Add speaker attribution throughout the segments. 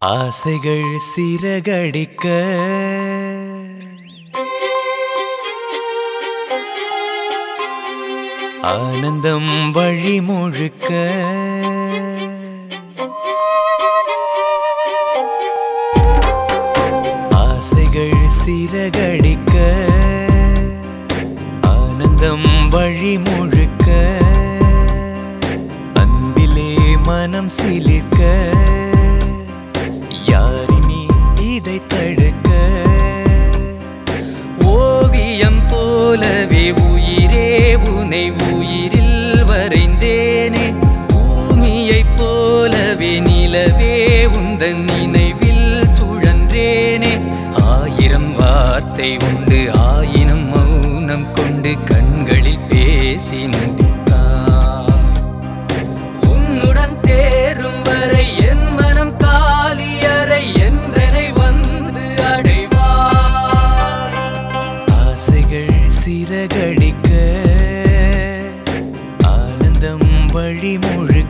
Speaker 1: ஆசைகள் சிறகடிக்க ஆனந்தம் வழி முழுக்க ஆசைகள் சிறகடிக்க ஆனந்தம் வழி முழுக்க அன்பிலே மனம் சிலிர்க்க யாரினி இதை தடுக்க
Speaker 2: ஓவியம் போலவே உயிரே உனை உயிரில் வரைந்தேனே பூமியைப் போலவே நிலவே உந்தன் நினைவில் சுழன்றேனே ஆயிரம் வார்த்தை உண்டு ஆயினம் மௌனம் கொண்டு கண்களில் பேசி முடித்தான் உன்னுடன் சேரும் வரை என் மனம் காலியறை என்றனை வந்து அடைவார்
Speaker 1: ஆசைகள் சிறகடிக்க ஆனந்தம் வழி முழுக்க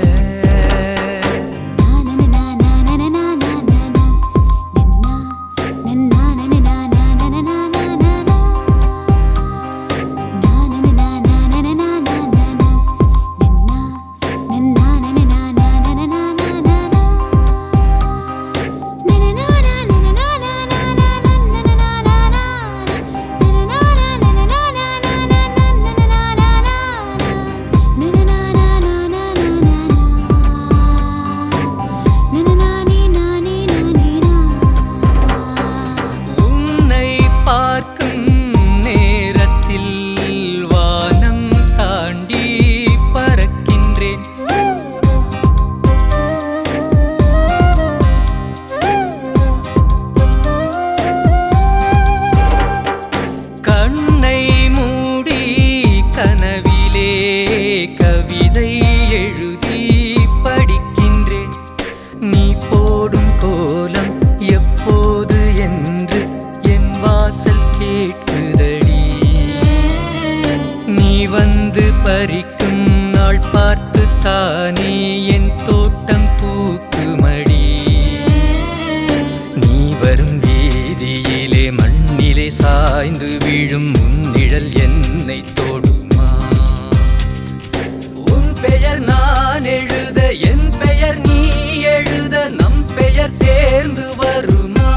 Speaker 2: உன்னை பார்க்கும் நேரத்தில் வானம் தாண்டி பறக்கின்றேன் கண்ணை மூடி கனவிலே கவிதை எழுதி படிக்கின்றேன் நீ போடும் கோலம் எப்போது என்று என் வாசல் கேட்குதடி நீ வந்து பறிக்கும் நாள் பார்த்து தானே என் தோட்டம் பூக்குமடி நீ வரும் வீதியிலே மண்ணிலே சாய்ந்து விழும் முன்னிழல் என்னை தொடுமா உன் பெயர் நான் எழுத என் பெயர் நீ எழுத நம் பெயர் சேர்ந்து வருமா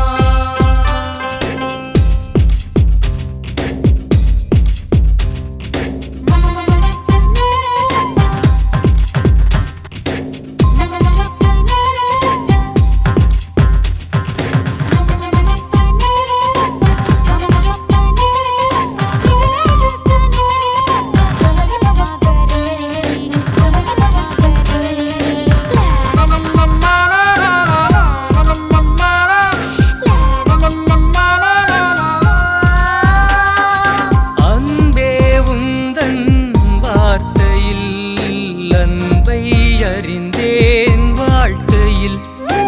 Speaker 2: அன்பே உந்தன் வார்த்தையில் அன்பை அறிந்தேன் வாழ்க்கையில்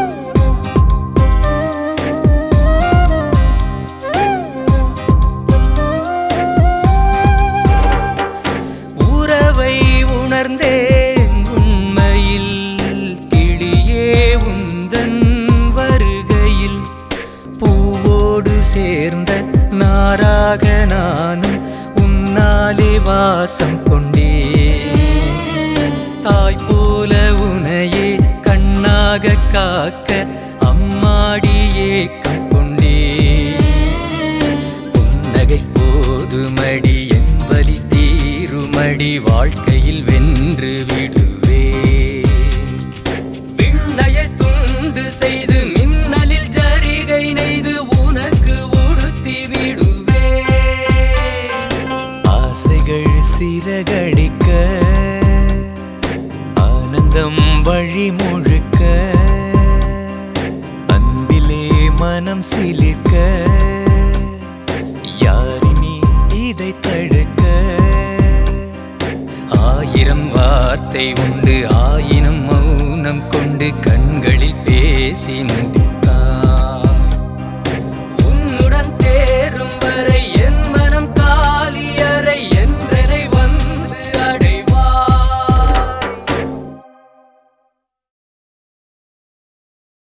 Speaker 2: உறவை உணர்ந்தேன் உண்மையில் கிளியே உந்தன் வருகையில் பூவோடு சேர்ந்த நாராக நானும் உன்னாலே வாசம் கொண்டேன் தாய் போல உனையே கண்ணாக காக்க அம்மாடி ஏக்கம் கொண்டேன் புன்னகை போதுமடி என் வலி தீருமடி வாழ்க்கையில் வென்று விடுவேன் விண்ணையை துண்டு செய்து மின்னலில் ஜரிகை நெய்து உனக்கு உடுத்தி விடுவேன்
Speaker 1: ஆசைகள் சிறகடிக்க ஆனந்தம் வழி முழுக்க அன்பிலே மனம் சிலிர்க்க யாரினி இதை தடுக்க
Speaker 2: ஆயிரம் வார்த்தை உண்டு ஆயினம் மௌனம் கொண்டு கண்களில் பேசி முடி